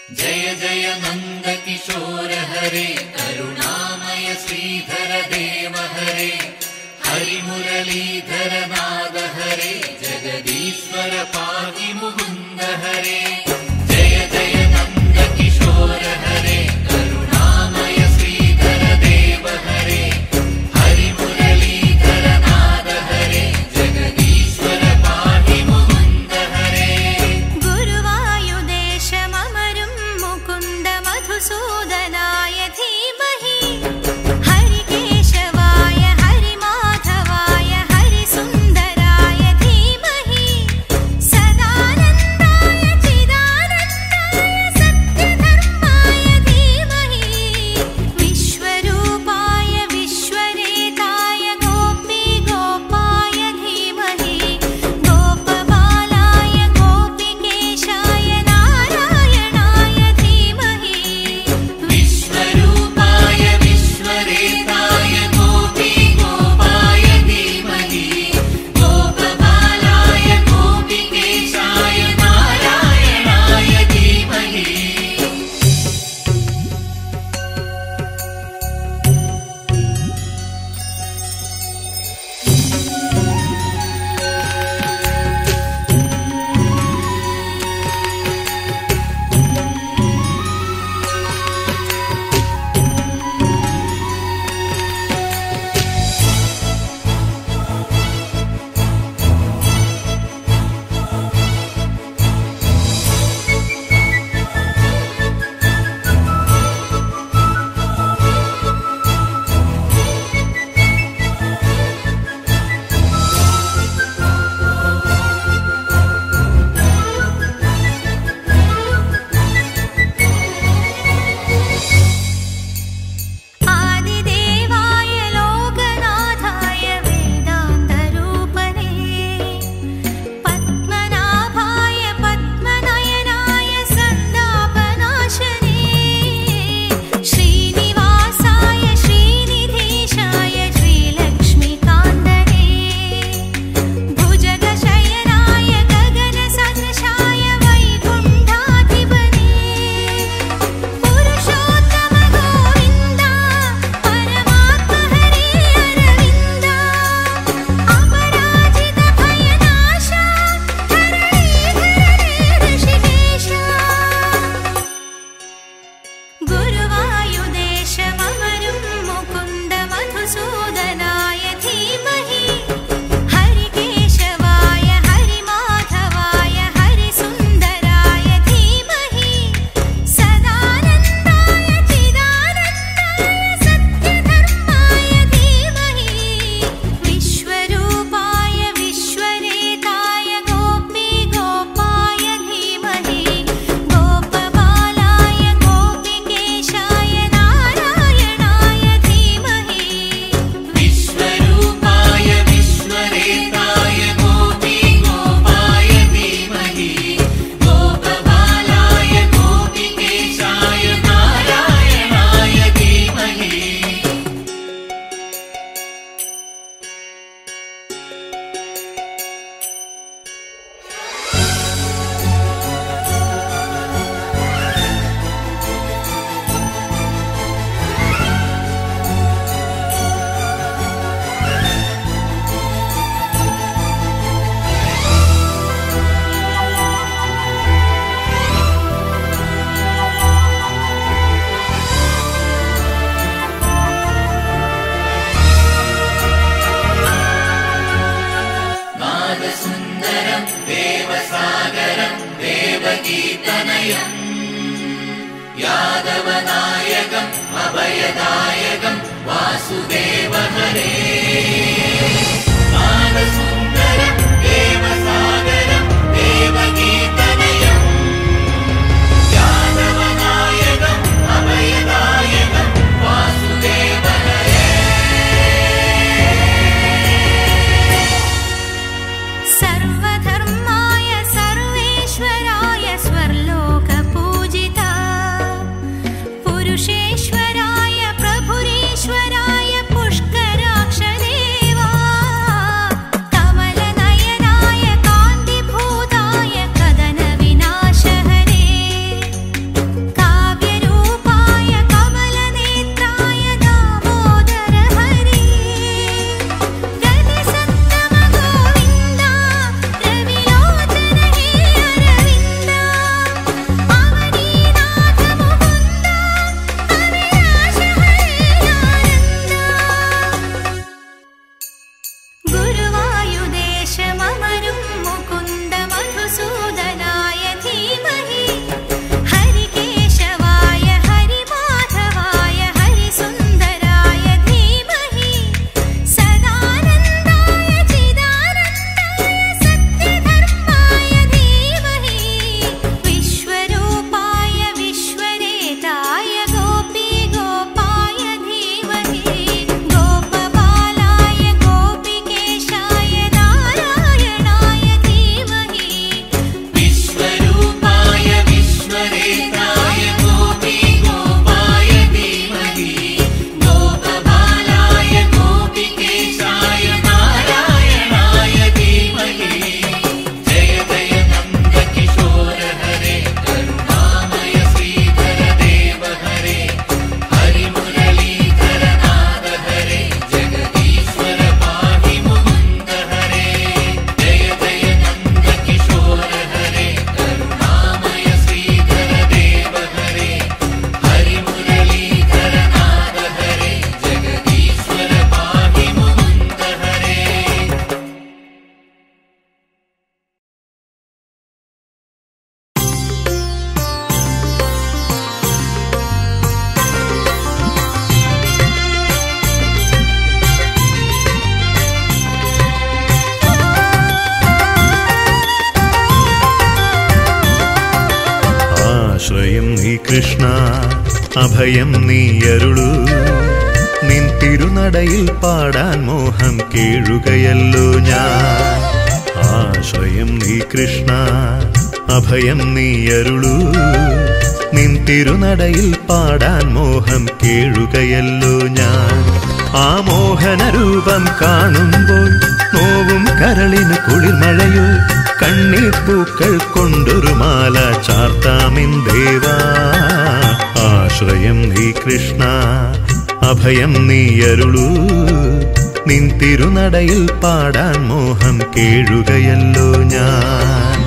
जय जय नन्दकिशोर हरे करुणामय श्रीधर देव हरे हरिमुरलीधर नाद हरे जगदीश्वर पाहि मुकुन्द हरे जय जय नन्दकिशोर हरे करुणामय श्रीधर देव हरे हरिमुरलीधर नाद हरे जगदीश्वर पाहि मुकुन्द हरे गुरुवायुदेशममरुं मुकुन्द मधुसूदनाय धीमहि हरिकेशवाय हरिमाधवाय हरिसुन्दराय धीमहि सदानन्दाय चिदा കൃഷ്ണ അഭയം നീയരുളൂ നിൻ തിരുനടയിൽ പാടാൻ മോഹം കേഴുകയല്ലോ ഞാൻ ആശ്രയം നീ കൃഷ്ണ അഭയം നീയരുളൂ നിൻ തിരുനടയിൽ പാടാൻ മോഹം കേഴുകയല്ലോ ഞാൻ ആ മോഹന രൂപം കാണുമ്പോൾ നോവും കരളിന് കുളിർമഴയോ കണ്ണീർ പൂക്കൾ കൊണ്ടൊരു മാല ചാർത്താമിൻ ദേവാ ആശ്രയം നീ കൃഷ്ണ അഭയം നീ അരുളൂ നിൻ തിരുനടയിൽ പാടാൻ മോഹം കേഴുകയല്ലോ ഞാൻ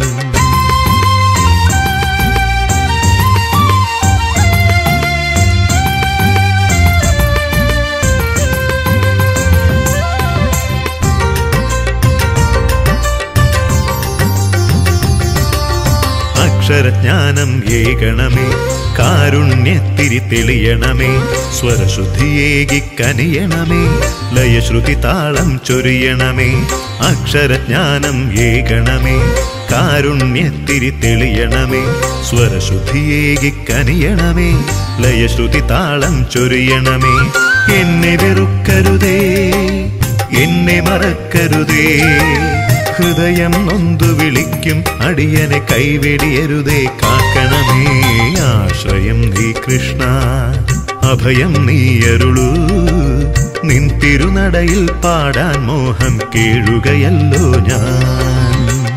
അക്ഷരജ്ഞാനം ഏകണമേ കാരുണ്യത്തിരി തെളിയണമേ സ്വരശുദ്ധിയേകി കനിയണമേ ലയശ്രുതി താളം ചൊരിയണമേ അക്ഷരജ്ഞാനം ഏകണമേ കാരുണ്യത്തിരി തെളിയണമേ സ്വരശുദ്ധിയേകി കനിയണമേ ലയശ്രുതി താളം ചൊരിയണമേ എന്നെ വെറുക്കരുതേ എന്നെ മറക്കരുതേ ഹൃദയം നൊന്തു വിളിക്കും അടിയനെ കൈവെടിയരുതേ കാക്കണമേ ആശ്രയം നീ കൃഷ്ണ അഭയം നീ അരുളൂ നിൻ തിരുനടയിൽ പാടാൻ മോഹം കേഴുകയല്ലോ ഞാൻ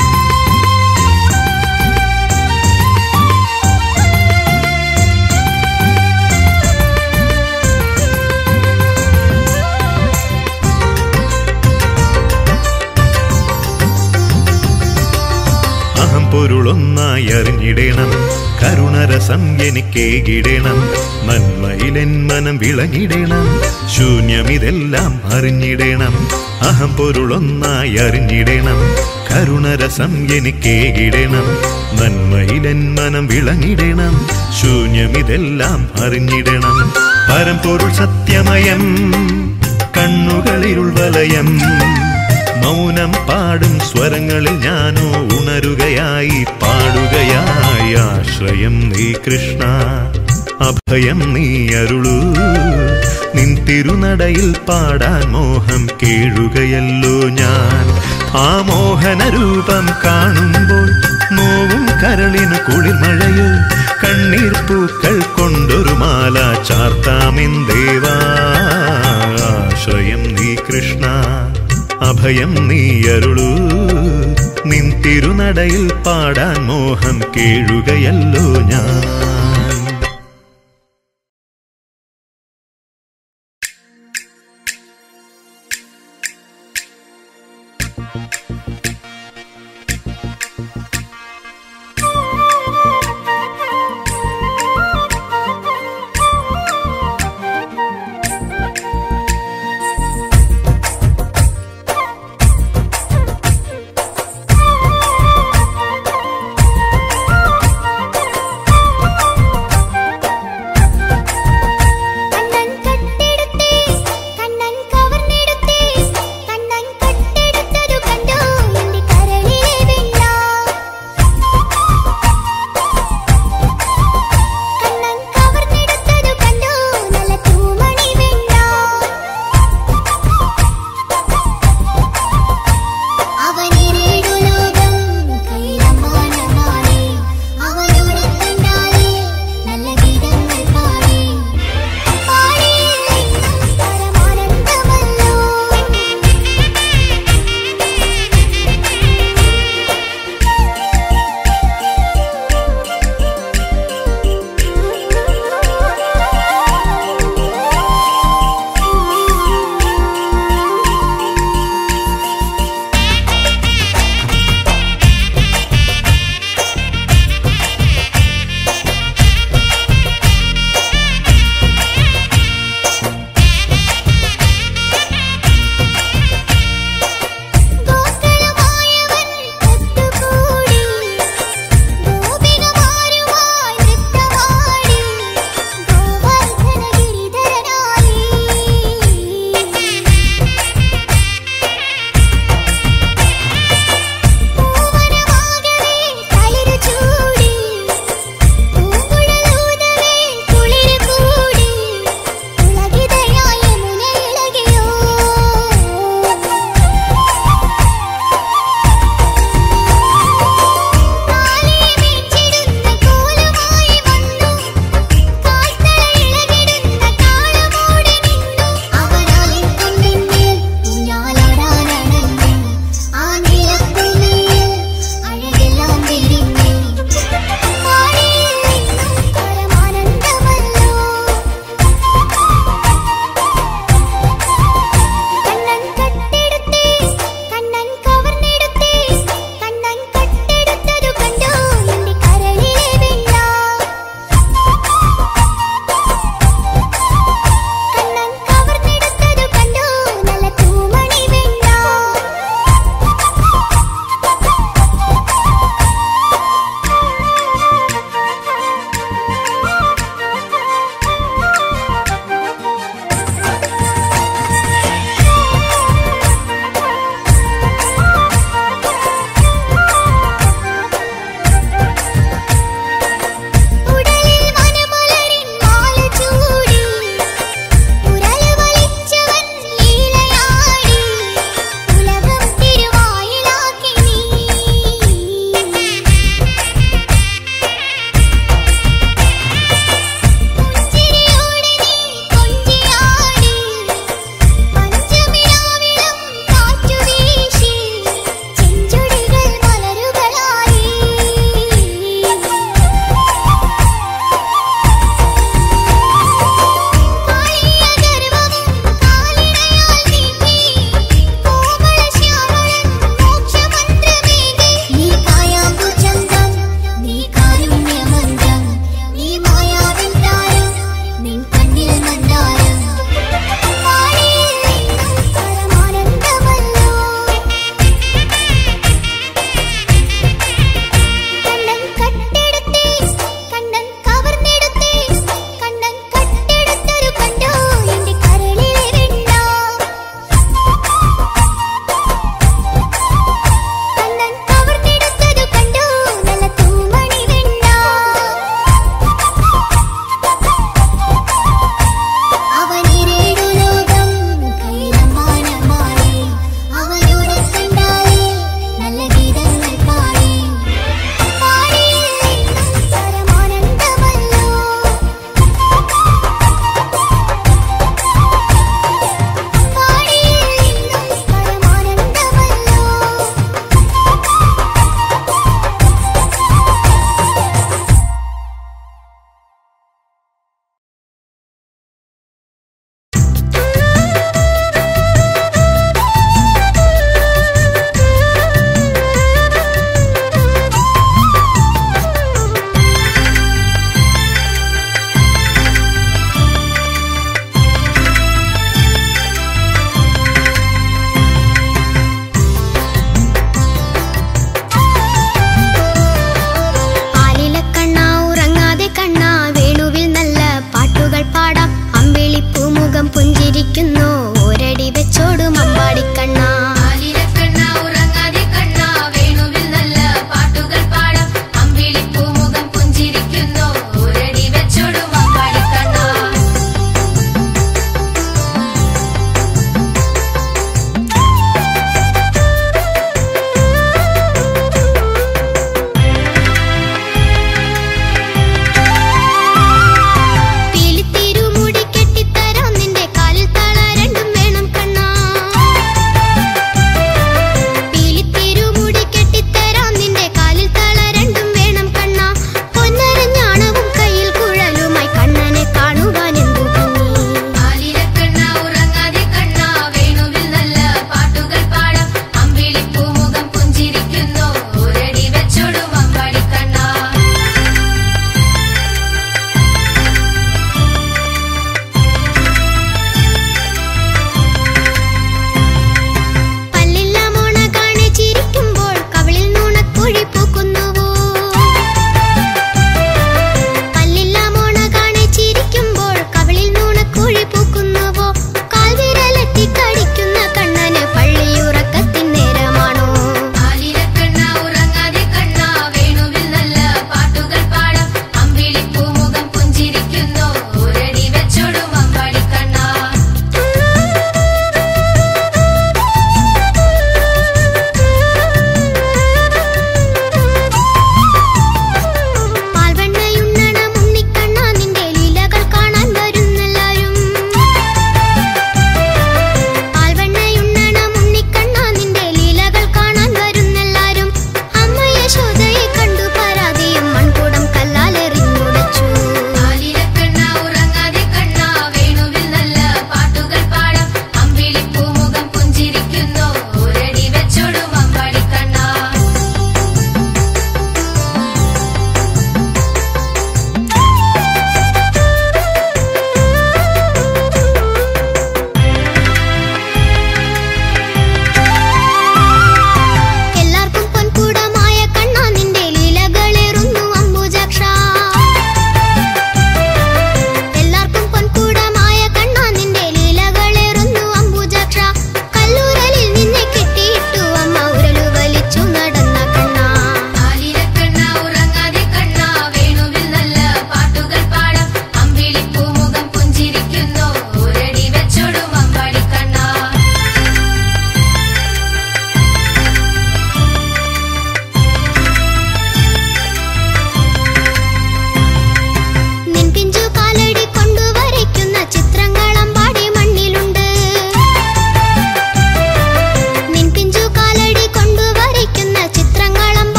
അഹം പൊരുളൊന്നായി അറിഞ്ഞിടണം കരുണരസം എനിക്കേകിടണം നന്മയിലെൻ മനം വിളങ്ങിടണം ശൂന്യമിതെല്ലാം അറിഞ്ഞിടണം അഹം പൊരുളൊന്നായി അറിഞ്ഞിടണം കരുണരസം എനിക്കേകിടണം നന്മയിലെൻ മനം വിളങ്ങിടണം ശൂന്യമിതെല്ലാം അറിഞ്ഞിടണം പരമ്പൊരുൾ സത്യമയം കണ്ണുകളിരുൾ വലയം മൗനം പാടും സ്വരങ്ങളിൽ ഞാനോ ഉണരുകയായി പാടുകയായി ആശ്രയം നീ കൃഷ്ണ അഭയം നീ അരുളൂ നിൻ തിരുനടയിൽ പാടാൻ മോഹം കേഴുകയല്ലോ ഞാൻ ആ മോഹന രൂപം കാണുമ്പോൾ നോവും കരളിന് കുളിർമഴയോ കണ്ണീർ പൂക്കൾ കൊണ്ടൊരു മാല ചാർത്താമിൻ ദേവാ ആശ്രയം നീ കൃഷ്ണ അഭയം നീ അരുളൂ നിൻ തിരുനടയിൽ പാടാൻ മോഹം കേഴുകയല്ലോ ഞാൻ ും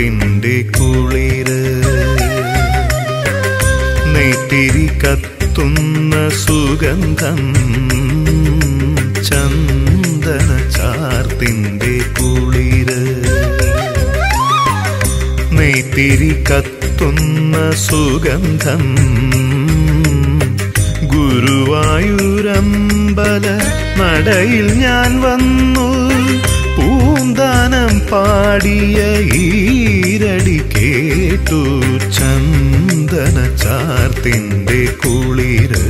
ചാർത്തിൻ്റെ കുളിര് നെയ്ത്തിരി കത്തുന്ന സുഗന്ധം ചന്ദന ചാർത്തിൻ്റെ കുളിര് നെയ്ത്തിരി കത്തുന്ന സുഗന്ധം ഗുരുവായൂരമ്പല നടയിൽ ഞാൻ വന്നു പൂന്താനം പാടിയ ഈരടി കേട്ടു ചന്ദന ചാർത്തിൻ്റെ കുളിര്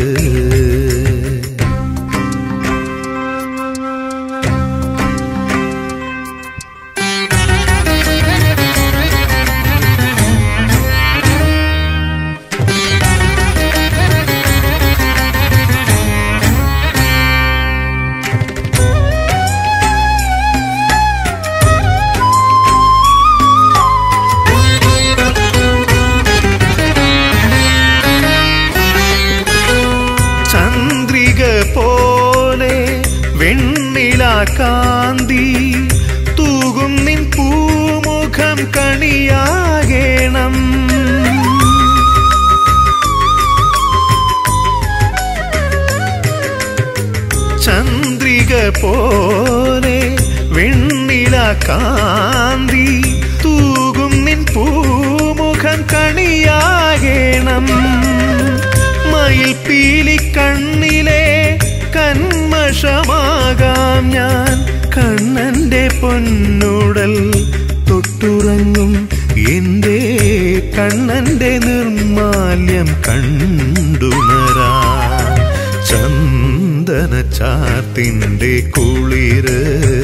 ചന്ദ്രിക പോലെ വെണ്ണില കാന്തി തൂകും നിൻ പൂമുഖം കണിയാകേണം ചന്ദ്രിക പോലെ വെണ്ണില കാന്തി തൂകും നിൻ പൂമുഖം കണിയാകേണം മയിൽ പീലി കണ്ണിലെ കന്മഷമാകാം ഞാൻ കണ്ണന്റെ പൊന്നുടൽ തൊട്ടുറങ്ങും എന്റെ കണ്ണന്റെ നിർമാല്യം കണ്ടുണരാ ചന്ദന ചാർത്തിൻ്റെ കുളിര്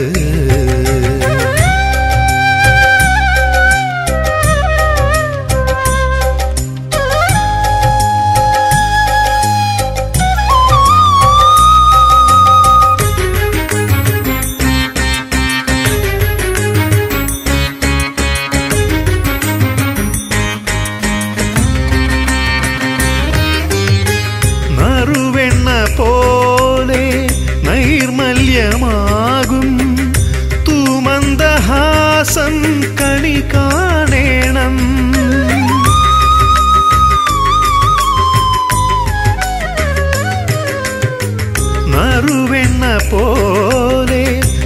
നറുവെണ്ണ പോലെ നൈർമല്യമാകും തൂമന്ദഹാസം കണി കാണേണം നറുവെണ്ണ പോലെ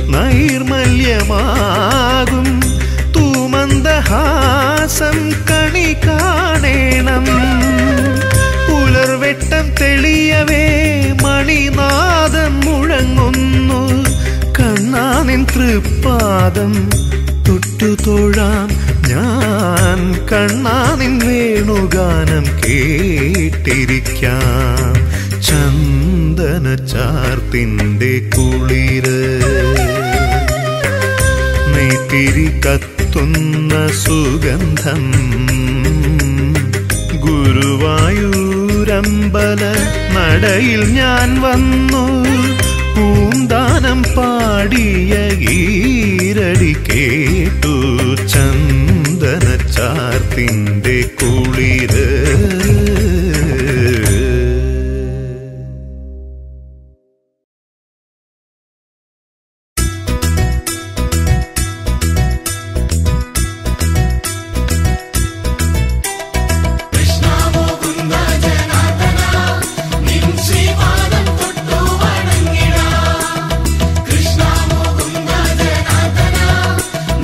നൈർമല്യമാകും തൂമന്ദഹാസം കണി കാണേണം പുലർവെട്ടം തെളിയവേ മണിനാദം മുഴങ്ങുന്നു കണ്ണാനിൻ തൃപ്പാദം തൊട്ടുതൊഴാം ഞാൻ കണ്ണാനിൻ വേണുഗാനം കേട്ടിരിക്കാം ചന്ദന ചാർത്തിൻ്റെ കുളിര് നെയ്ത്തിരി കത്തുന്ന സുഗന്ധം ഗുരുവായൂരമ്പല നടയിൽ ഞാൻ വന്നു പൂന്താനം പാടിയ ഈരടി കേട്ടു ചന്ദന ചാർത്തിൻ്റെ കുളിര്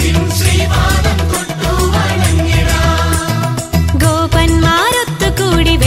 ഗോപന്മാരൊത്തുകൂടി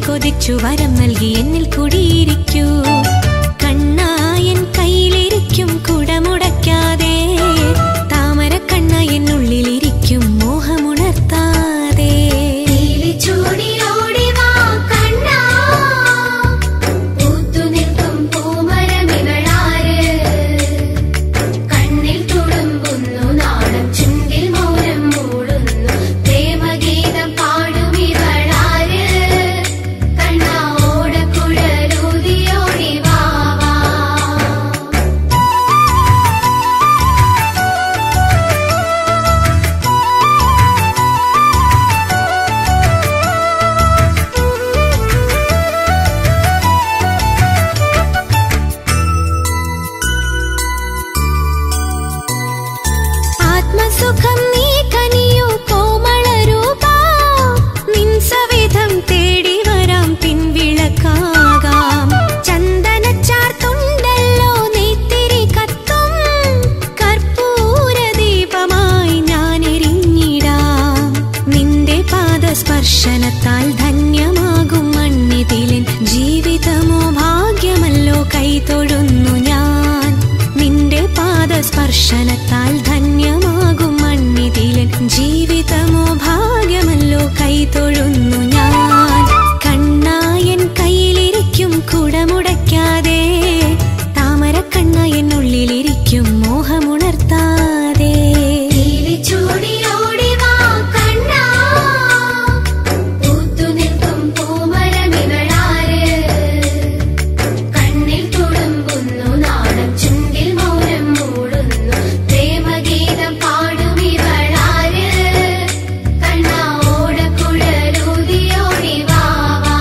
കൊതിച്ചു വരം നൽകി എന്നിൽ കുടിയിരിക്കൂ കണ്ണായൻ കയ്യിലിരിക്കും കുടമുടയ്ക്കാതെ താമര കണ്ണ എന്നുള്ളിലിരിക്കും മോഹമുണർത്താതെ ചൂടിലോടി വാ കണ്ണാ പൂത്തു നിൽക്കും പൂമരമികളാര് കണ്ണിൽ തുളുമ്പുന്നു നാണം ചുണ്ടിൽ മൗനം മൂടുന്നു പ്രേമഗീതം പാടുമിവളാര് കണ്ണാ ഓടക്കുഴലൂതിയോടി വാ വാ ആത്മസുഖം നീ കനിയൂ കോമളരൂപ നിൻ സവിധം തേടി വരാം പിൻവിളക്കാകാം ചന്ദനച്ചാർത്തുണ്ടല്ലോ നെയ്ത്തിരി കത്തും കർപ്പൂര ദീപമായി ഞാൻ എരിഞ്ഞിടാം നിന്റെ പാദസ്പർശനത്താൽ ധന്യമാകും മണ്ണിതിലിൻ ജീവിതമോ ഭാഗ്യമല്ലോ കൈതൊഴുന്നു ഞാൻ നിന്റെ പാദസ്പർശനത്താൽ ധന്യമാകും മണ്ണിതിലൻ ജീവിതമോ ഭാഗ്യമല്ലോ കൈതൊഴുന്നു ഞാൻ കണ്ണായൻ കയ്യിലിരിക്കും കുടമുടയ്ക്കാതെ താമര കണ്ണ എന്നുള്ളിലിരിക്കും മോഹമുണർത്താതെ ചൂടിലോടി വാ കണ്ണാ പൂത്തു നിൽക്കും പൂമരമികളാര് കണ്ണിൽ തുളുമ്പുന്നു നാണം ചുണ്ടിൽ മൗനം മൂടുന്നു പ്രേമഗീതം പാടുമിവളാര് കണ്ണാ ഓടക്കുഴലൂതിയോടി വാ വാ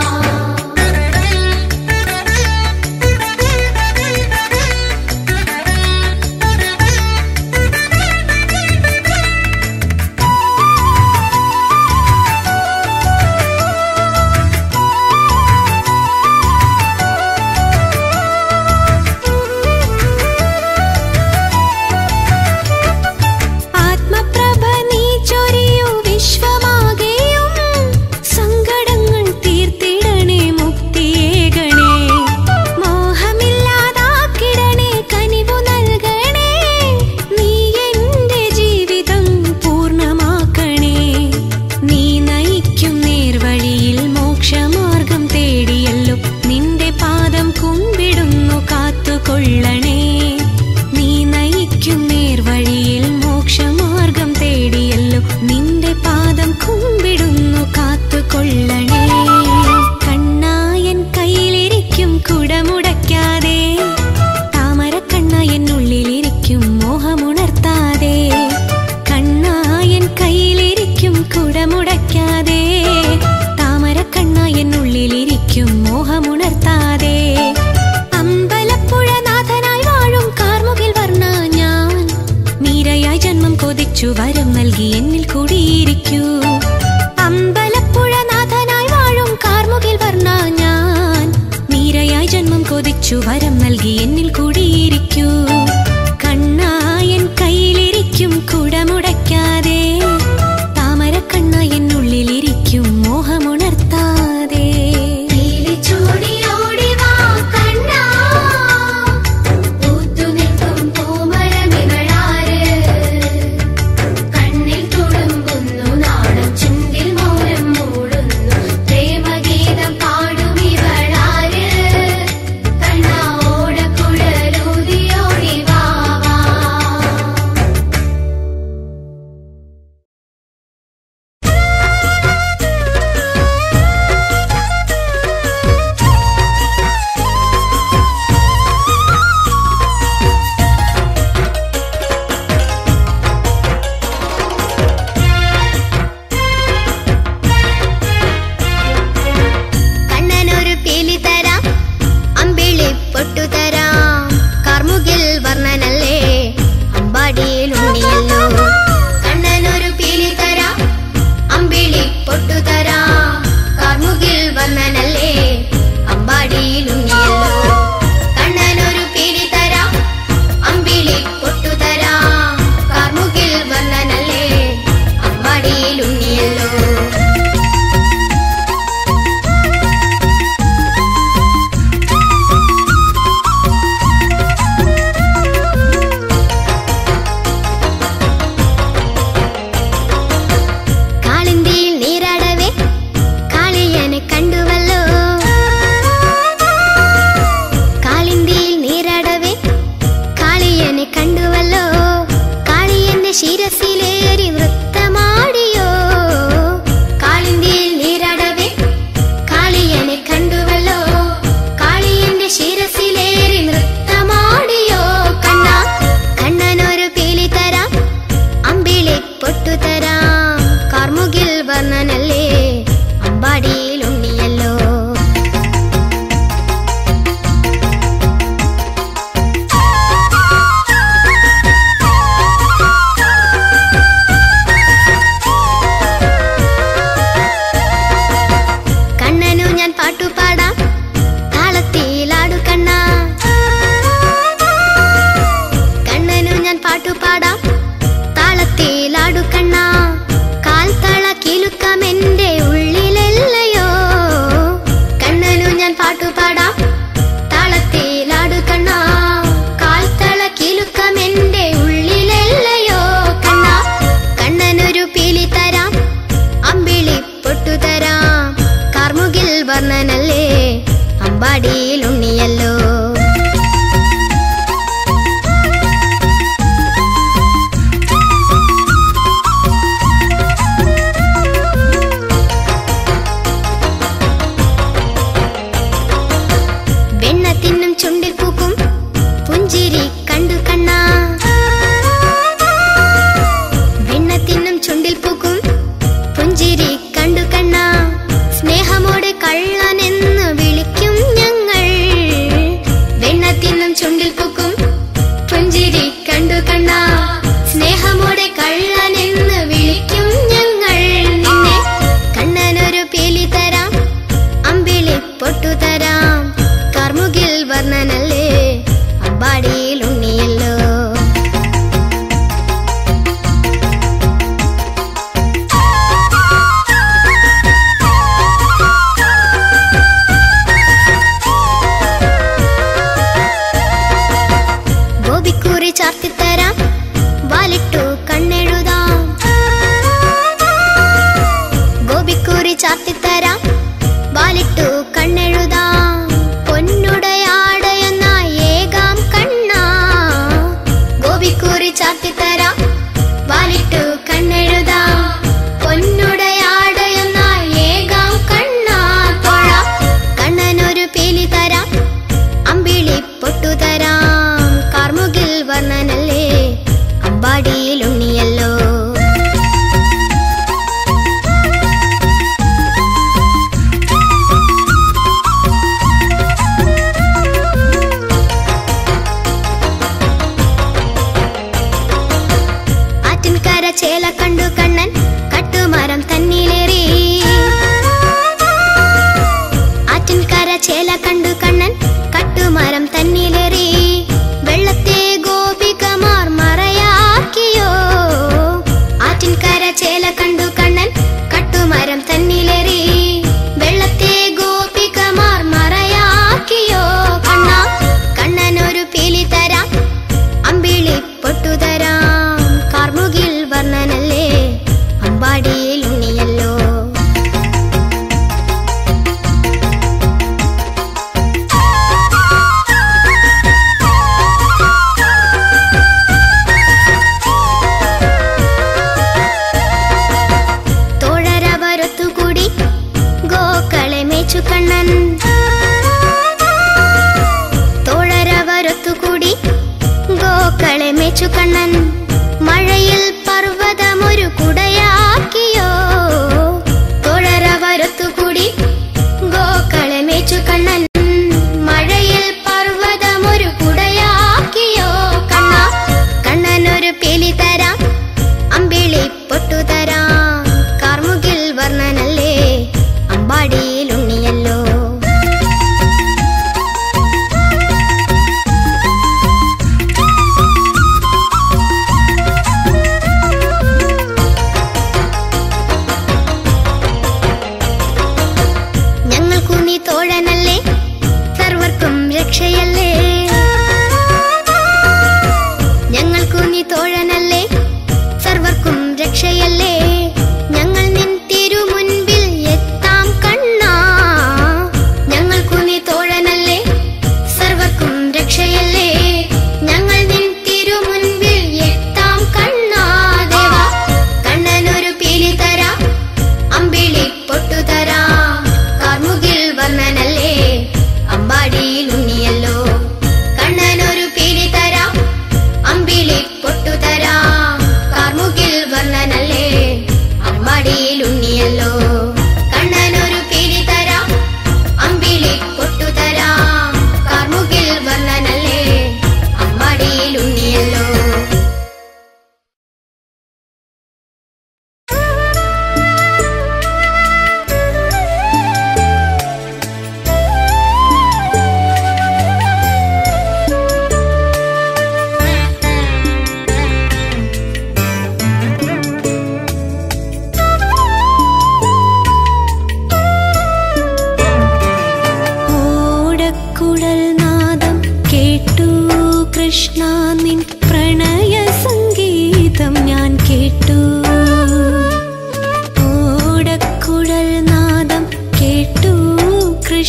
ആത്മപ്രഭ നീ ചൊരിയൂ വിശ്വമാകെയും സങ്കടങ്ങൾ തീർത്തിടണേ മുക്തിയേകണേ മോഹമില്ലാതാക്കിടണേ കനിവു നൽകണേ നീ എന്റെ ജീവിതം പൂർണ്ണമാക്കണേ നീ നയിക്കും നേർവഴിയിൽ മോക്ഷമാർഗം തേടിയല്ലോ നിന്റെ പാദം കുമ്പിടുന്നു കാത്തുകൊള്ളണേ നീ നയിക്കും നേർവഴിയിൽ മോക്ഷമാർഗം തേടിയല്ലോ നിന്റെ പാദം കുമ്പിടുന്നു കാത്തുകൊള്ളണേ കണ്ണായൻ കയ്യിലിരിക്കും കുടമുടയ്ക്കാതെ താമര കണ്ണ എന്നുള്ളിലിരിക്കും മോഹമുണർത്താതെ കണ്ണായൻ കയ്യിലിരിക്കും കുടമുടയ്ക്കാതെ താമര കണ്ണ എന്നുള്ളിലിരിക്കും മോഹമുണർത്താതെ അമ്പലപ്പുഴ നാഥനായി വാഴും കാർമുകിൽ വർണ്ണ ഞാൻ മീരയായി ജന്മം കൊതിച്ചു വരം നൽകി എന്നിൽ കൂടിയിരിക്കൂ അമ്പലപ്പുഴ നാഥനായി വാഴും കാർമുകിൽ വർണ്ണ ഞാൻ മീരയായി ജന്മം കൊതിച്ചു വരം നൽകി എന്നിൽ കൂടിയിരിക്കൂ കണ്ണായൻ കയ്യിലിരിക്കും കുടമുടയ്ക്കാതെ താമര കണ്ണ എന്നുള്ളിലിരിക്കും മോഹമുണർത്താതെ ചൂടിലോടി വാ കണ്ണാ പൂത്തു നിൽക്കും പൂമരമികളാര് കണ്ണിൽ തുളുമ്പുന്നു നാണം ചുണ്ടിൽ മൗനം മൂടുന്നു പ്രേമഗീതം പാടുമിവളാര് കണ്ണാ ഓടക്കുഴലൂതിയോടി വാ വാ ും പാട്ടുപാടാം താളത്തിലാടു കണ്ണ കണ്ണനു ഞാൻ പാട്ടുപാടാം താളത്തിലാടു കണ്ണ കാൽ തള കിലുക്കമെന്റെ ഉള്ളിലല്ലയോ കണ്ണനു ഞാൻ പാട്ടുപാടാം താളത്തിലാടു കണ്ണ കാൽ തള കിലുക്കമെന്റെ ഉള്ളിലല്ലയോ കണ്ണ കണ്ണനൊരു പീലി തരാം അമ്പിളി പൊട്ടു തരാം കാർമുകിൽ വർണ്ണനല്ലേ അമ്പാടിയിൽ ഉണ്ണിയല്ലോ വെണ്ണ തിന്നും ചുണ്ടിൽ പൂക്കും പുഞ്ചിരി കണ്ടു കണ്ണാ വെണ്ണ തിന്നും ചുണ്ടിൽ പൂക്കും പുഞ്ചിരി കണ്ടു കണ്ണ സ്നേഹമോടെ കള്ളനെന്ന് വിളിക്കും ഞങ്ങൾ വെണ്ണ തിന്നും ചുണ്ടിൽ പൂക്കും പുഞ്ചിരി കണ്ടു കണ്ണ സ്നേഹമോടെ കള്ളനെന്ന് വിളിക്കും ഞങ്ങൾ നിന്നെ കണ്ണനൊരു പേലി തരാം അമ്പിളി പൊട്ടു തരാം കാർമുകിൽ വർണ്ണനല്ലേ അമ്പാടിയിൽ ഉണ്ണിയല്ലോ ഗോപിക്കൂറി ചാർത്തിത്തരാം വാലിട്ടു കണ്ണെഴുതാം ഗോപിക്കൂറി ചാർത്തിത്തരാം വാലിട്ടു കണ്ണെഴുതാം പൊന്നുടയാടയൊന്നായി ഏകാം കണ്ണ ഗോപിക്കൂറി ചാർത്തിത്തരാം വാലിട്ടു കണ്ണെഴുതാം പൊന്നുടയാടയൊന്നായി ഏകാം കണ്ണ തൊഴ കണ്ണനൊരു പേലി തരാം അമ്പിളി പൊട്ടു തരാം കാർമുകിൽ വർണ്ണനല്ലേ അമ്പാടിയിൽ ഉണ്ണിയല്ലോ ആറ്റിൻകര ചേല കണ്ടു കണ്ണൻ കട്ടുമരം തന്നിലേറി ആറ്റിൻകര ചേല കണ്ടു കണ്ണൻ കട്ടുമരം തന്നിലേറി വെള്ളത്തെ ഗോപികമാർ മറയാക്കിയോ ആറ്റിൻകര ചേല കണ്ടു കണ്ണൻ കട്ടുമരം തന്നിലേറി വെള്ളത്തെ ഗോപികമാർ മറയാക്കിയോ കണ്ണ കണ്ണനൊരു പീലി തരാം അമ്പിളി പൊട്ടു തരാം കാർമുകിൽ വർണ്ണനല്ലേ അമ്പാടിയിൽ ഉണ്ണിയല്ലോ തോഴരവരൊത്തുകൂടി ഗോക്കളെ മേച്ചു കണ്ണൻ തോഴരവരൊത്തുകൂടി ഗോക്കളെ മേച്ചു കണ്ണൻ മഴയിൽ പർവ്വതമൊരു കുടയാക്കിയോ തോഴരവരൊത്തുകൂടി ഗോക്കളെ മേച്ചു കണ്ണൻ മഴയിൽ പർവ്വതമൊരു കുടയാക്കിയോ കണ്ണ കണ്ണനൊരു പേലി തരാം അമ്പിളി പൊട്ടു തരാം കാർമുകിൽ വർണ്ണനല്ലേ അമ്പാടിയിൽ ഉണ്ണിയല്ലോ ഞങ്ങൾക്കു നീ തോഴനല്ലേ സർവർക്കും രക്ഷയല്ലേ ഞങ്ങൾക്കു നീ തോഴനല്ലേ സർവർക്കും രക്ഷയല്ലേ ഞങ്ങൾ നിൻ തിരുമുൻപിൽ എത്താം കണ്ണാ ഞങ്ങൾക്കു നീ തോഴനല്ലേ സർവർക്കും രക്ഷയല്ലേ ഞങ്ങൾ നിൻ തിരുമുൻപിൽ എത്താം കണ്ണാ ദേവാ കണ്ണനൊരു പീലി തരാം അമ്പിളി പൊട്ടു തരാം കാർമുകിൽ വർണ്ണനല്ലേ അമ്പാടിയിൽ ഉണ്ണിയല്ലോ കണ്ണനൊരു പീലി തരാം അമ്പിളി പൊട്ടു തരാം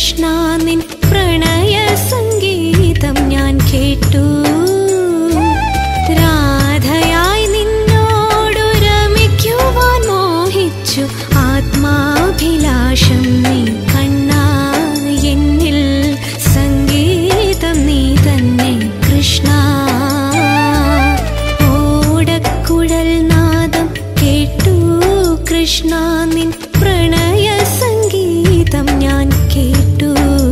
കൃഷ്ണ നിൻ പ്രണയ സംഗീതം ഞാൻ കേട്ടു രാധയായി നിന്നോടു രമിക്കുവാൻ മോഹിച്ചു ആത്മാഭിലാഷം നീ കണ്ണാ എന്നിൽ സംഗീതം നീ തന്നെ കൃഷ്ണ ഓടക്കുഴൽ നാദം കേട്ടു കൃഷ്ണ നിൻ പ്രണയ സംഗീതം ഞാൻ കേട്ടു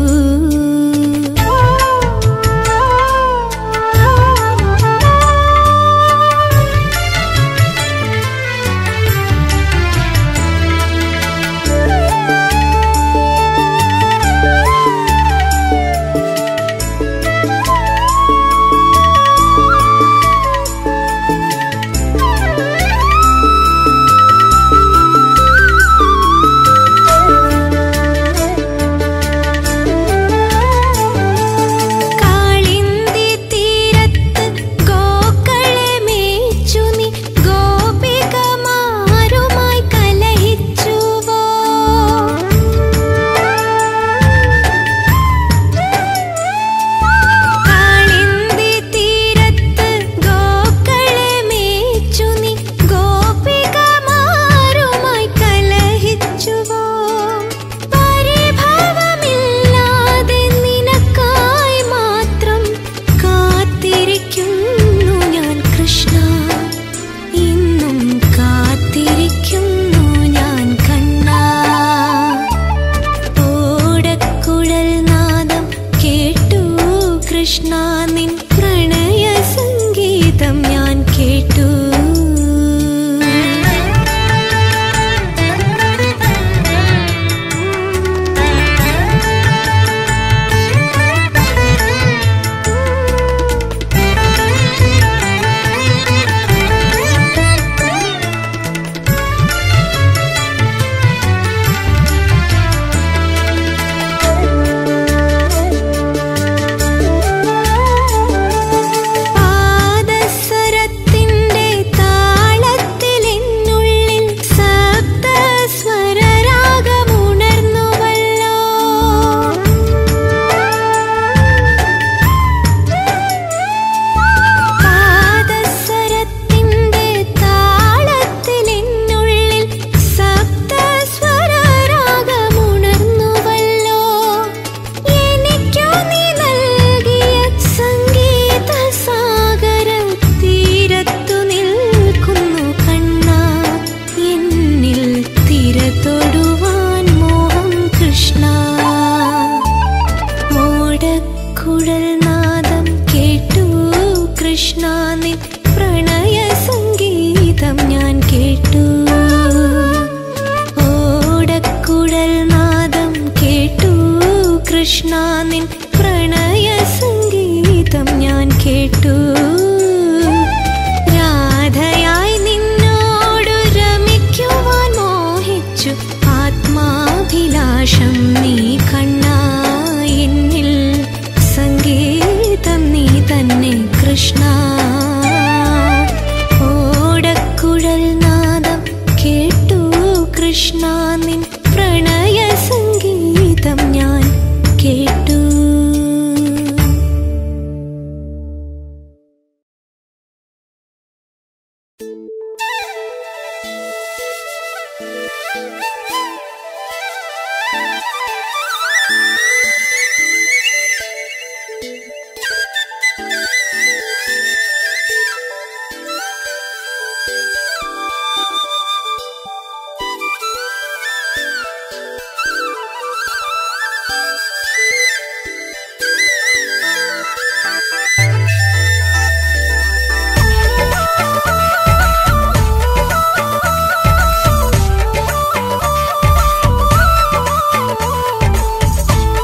കാളിന്തി തീരത്ത് ഗോക്കളെ മേച്ചു നീ ഗോപികമാരുമായി കലഹിച്ചുവോ കാളിന്തി തീരത്ത് ഗോക്കളെ മേച്ചു നീ ഗോപികമാരുമായി കലഹിച്ചുവോ പരിഭവമില്ലാതെ നിനക്കായി മാത്രം കാത്തിരിക്കുന്നു ഞാൻ കൃഷ്ണ ഇന്നും കാത്തിരിക്കുന്നു ഞാൻ കണ്ണാ ഓടക്കുഴൽ നാദം കേട്ടു കൃഷ്ണ നിൻ പ്രണയ സംഗീതം ഞാൻ കേട്ടു പാദസരത്തിന്റെ താളത്തിലെന്നുള്ളിൽ സപ്തസ്വരരാഗമുണർന്നുവല്ലോ പാദസരത്തിന്റെ താളത്തിലെന്നുള്ളിൽ സപ്തസ്വരരാഗമുണർന്നുവല്ലോ എനിക്കു നീ നൽകിയ സംഗീത സാഗര തീരത്തു നിൽക്കുന്നു കണ്ണ എന്നിൽ തിര തൊടുവാൻ മോഹം കൃഷ്ണ ഓടക്കുഴൽ നാദം കേട്ടു കൃഷ്ണ നിൻ പ്രണയ സംഗീതം ഞാൻ കേട്ടു ഓടക്കുഴൽ നാദം കേട്ടു കൃഷ്ണ നിൻ പ്രണയ സംഗീതം ഞാൻ കേട്ടു രാധയായി നിന്നോടു രമിക്കുവാൻ മോഹിച്ചു ആത്മാഭിലാഷം നീ കണ്ണാ എന്നിൽ സംഗീതം നീ തന്നെ കൃഷ്ണ ഓടക്കുഴൽ നാദം കേട്ടു കൃഷ്ണ നിൻ പ്രണയ സംഗീതം ഞാൻ കേട്ടു ും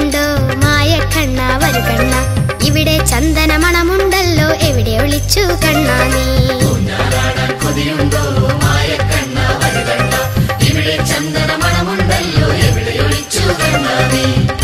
കൊതിയുണ്ടോ മായ കണ്ണ വരു കണ്ണ ഇവിടെ ചന്ദന മണമുണ്ടല്ലോ എവിടെ ഒളിച്ചു കണ്ണാ നീ ഊഞ്ഞാലാടാൻ കൊതിയുണ്ടോ മായക്കണ്ണ വരുകണ്ണ ഇവിടെ ചന്ദന മണമുണ്ടല്ലോ എവിടെ ഒളിച്ചു കണ്ണ നീ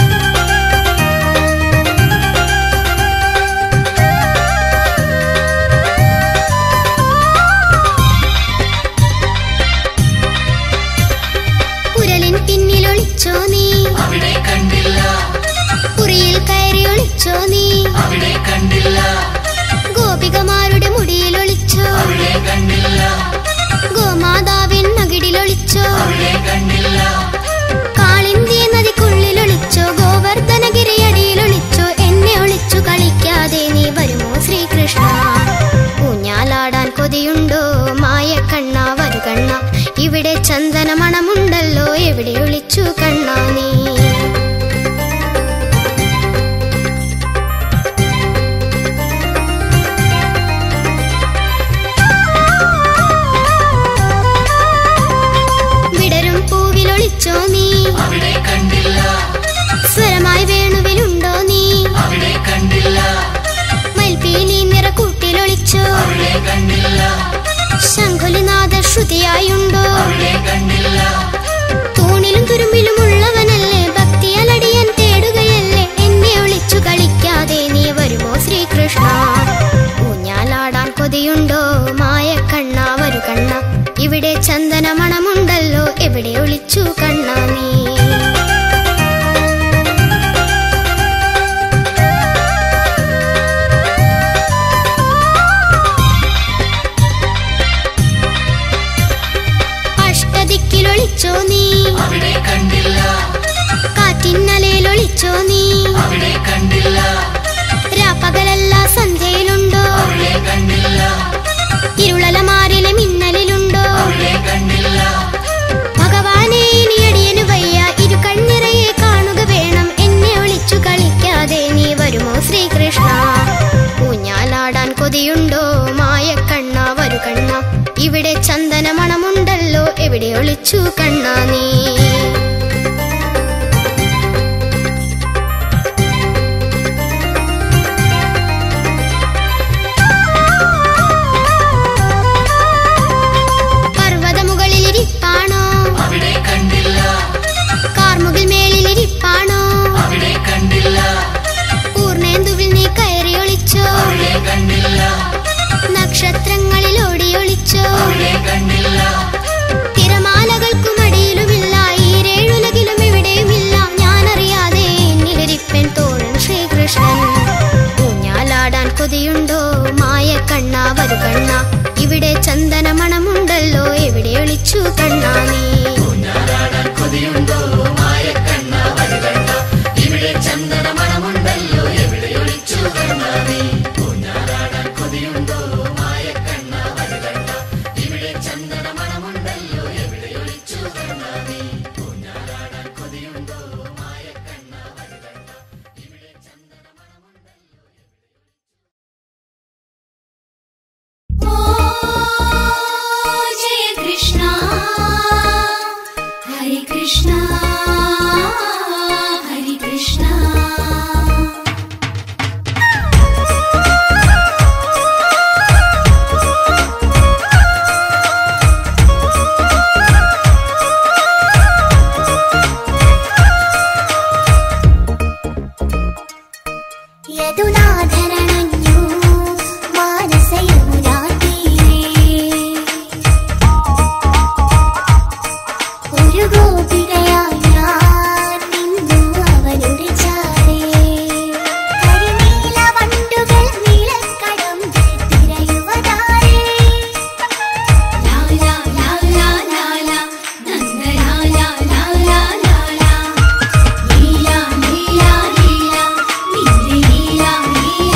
കുരലിൻ പിന്നിൽ ഒളിച്ചോ നീ അവിടെ കണ്ടില്ല കുറിയിൽ കയറി ഒളിച്ചോ നീ അവിടെ കണ്ടില്ല ഗോപികമാരുടെ മുടിയിൽ ഒളിച്ചോ അവിടെ കണ്ടില്ല ഗോമാതാവിൻ മകിടിൽ ഒളിച്ചോ അവിടെ കണ്ടില്ല കാളിന്തി നദിക്കുള്ളിൽ ഒളിച്ചോ ഗോവർദ്ധനഗിരിയടിയിൽ ഒളിച്ചോ എന്നെ ഒളിച്ചു കളിക്കാതെ നീ വരുമോ ശ്രീകൃഷ്ണ ഊഞ്ഞാലാടാൻ കൊതിയുണ്ടോ മായ കണ്ണ വരു കണ്ണ ഇവിടെ ചന്ദന മണമുണ്ടല്ലോ എവിടെ ഒളിച്ചു കണ്ണ നീ വിടരും പൂവിൽ ഒളിച്ചോ നീ അവിടെ കണ്ടില്ല സ്വരമായി വേണുവിലുണ്ടോ നീ അവിടെ കണ്ടില്ല മൽപ്പീലി നിറക്കൂട്ടിൽ ഒളിച്ചോ അവിടെ കണ്ടില്ല ശംഖുലിനാഥ ശ്രുതിയായുണ്ടോ അവിടെ കണ്ടില്ല തൂണിലും തുരുമ്പിലും ഉള്ളവനല്ലേ ഭക്തിയലടിയൻ തേടുകയല്ലേ എന്നെ ഒളിച്ചു കളിക്കാതെ നീ വരുമോ ശ്രീകൃഷ്ണ ഊഞ്ഞാലാടാൻ കൊതിയുണ്ടോ മായ കണ്ണ വരു കണ്ണ ഇവിടെ ചന്ദന മണമുണ്ടല്ലോ എവിടെ ഒളിച്ചു കണ്ണ നീ അഷ്ടദിക്കിലൊളിച്ചോ നീ അവിടെ കണ്ടില്ല കാറ്റിന്നലയിലൊളിച്ചോ നീ അവിടെ കണ്ടില്ല രാപ്പകലല്ല സന്ധ്യയിലുണ്ടോ അവിടെ കണ്ടില്ല ഇരുളലമാരിലെ മിന്നലിലുണ്ടോ അവിടെ കണ്ടില്ല ഭഗവാനെ ഇനി അടിയനു വയ്യ ഇരു കണ്ണിറയെ കാണുക വേണം എന്നെ ഒളിച്ചു കളിക്കാതെ നീ വരുമോ ശ്രീകൃഷ്ണ ഊഞ്ഞാലാടാൻ കൊതിയുണ്ടോ മായ കണ്ണ വരു കണ്ണ ഇവിടെ ചന്ദന മണമുണ്ടല്ലോ എവിടെ ഒളിച്ചു കണ്ണ നീ പർവ്വതമുകളിലിരിപ്പാണോ അവിടെ കണ്ടില്ല കാർമുകിൽ മേളിലിരിപ്പാണോ അവിടെ കണ്ടില്ല പൂർണേന്ദുവിൽ നീ കയറി ഒളിച്ചോ അവിടെ കണ്ടില്ല നക്ഷത്രങ്ങളിൽ ഓടി ഒളിച്ചോ അവിടെ കണ്ടില്ല തിരമാലകൾക്കുമടിയിലുമില്ല ഈരേഴുലകിലും എവിടെയുമില്ല ഞാനറിയാതെ എന്നിലിരിപ്പൻ തോഴൻ ശ്രീകൃഷ്ണൻ ഊഞ്ഞാലാടാൻ കൊതിയുണ്ടോ മായ കണ്ണ വരു കണ്ണ ഇവിടെ ചന്ദന മണമുണ്ടല്ലോ എവിടെ ഒളിച്ചു കണ്ണാ നീ ഊഞ്ഞാലാടാൻ കൊതിയുണ്ടോ മായക്കണ്ണ വരുകണ്ണ ഇവിടെ ചന്ദന മണമുണ്ടല്ലോ എവിടെ ഒളിച്ചു കണ്ണ നീ ഊഞ്ഞാലാടാൻ കൊതിയുണ്ടോ മായക്കണ്ണ വരുകണ്ണ ഇവിടെ ചന്ദന മണമുണ്ടല്ലോ എവിടെ ഒളിച്ചു കണ്ണ നീ ഊഞ്ഞാലാടാൻ കൊതിയുണ്ടോ മായക്കണ്ണ വരുകണ്ണ ഇവിടെ ചന്ദന മണമുണ്ടല്ലോ जय कृष्णा हरे कृष्णा हरे कृष्णा യദുനാഥരണഞ്ഞു മാനസയമുനാതീരേ ഒരു ഗോപികയായി ഞാൻ നിന്നു അവനുടെ ചാരേ കരിനീല വണ്ടുകൾ നീലക്കടം തിരയുവതാരേ ला ला ला ला ला ला नंद ला ला ला ला ला ला लीला लीला लीला निंदे लीला लीला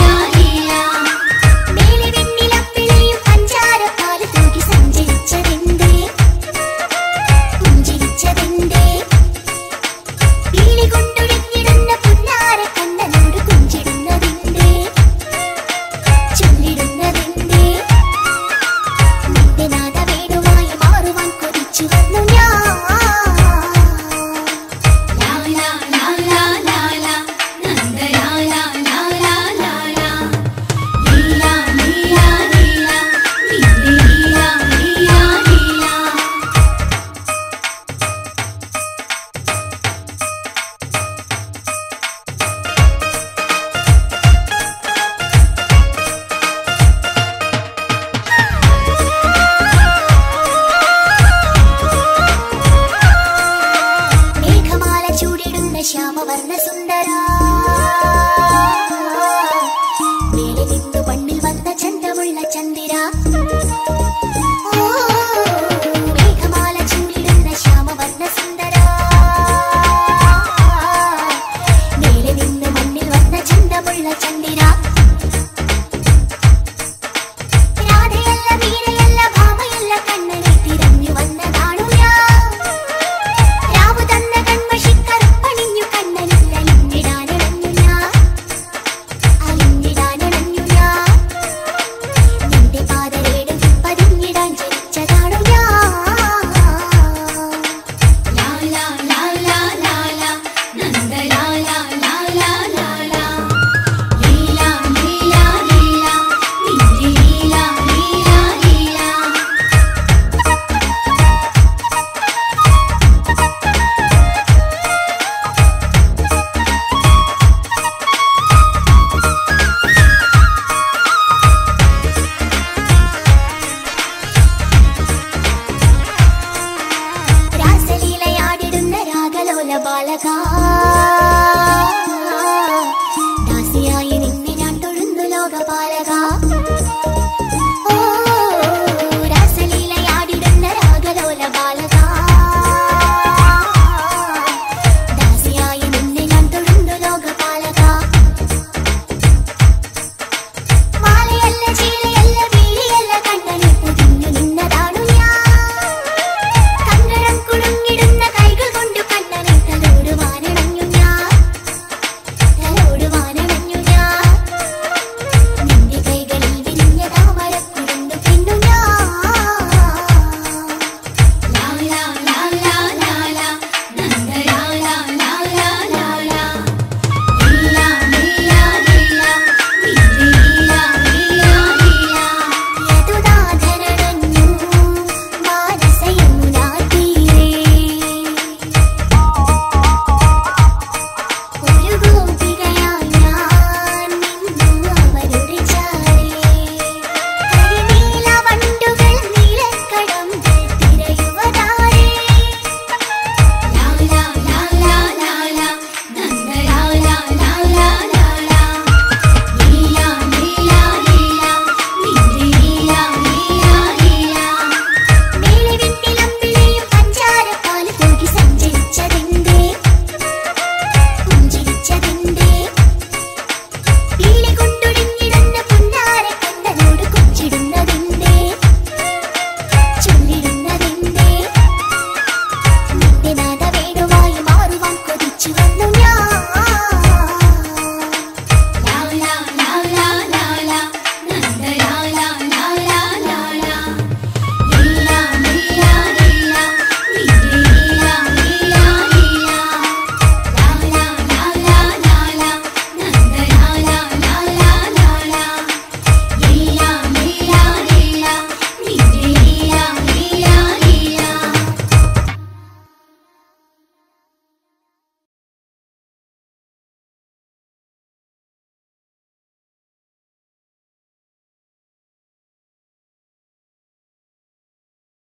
സുന്ദര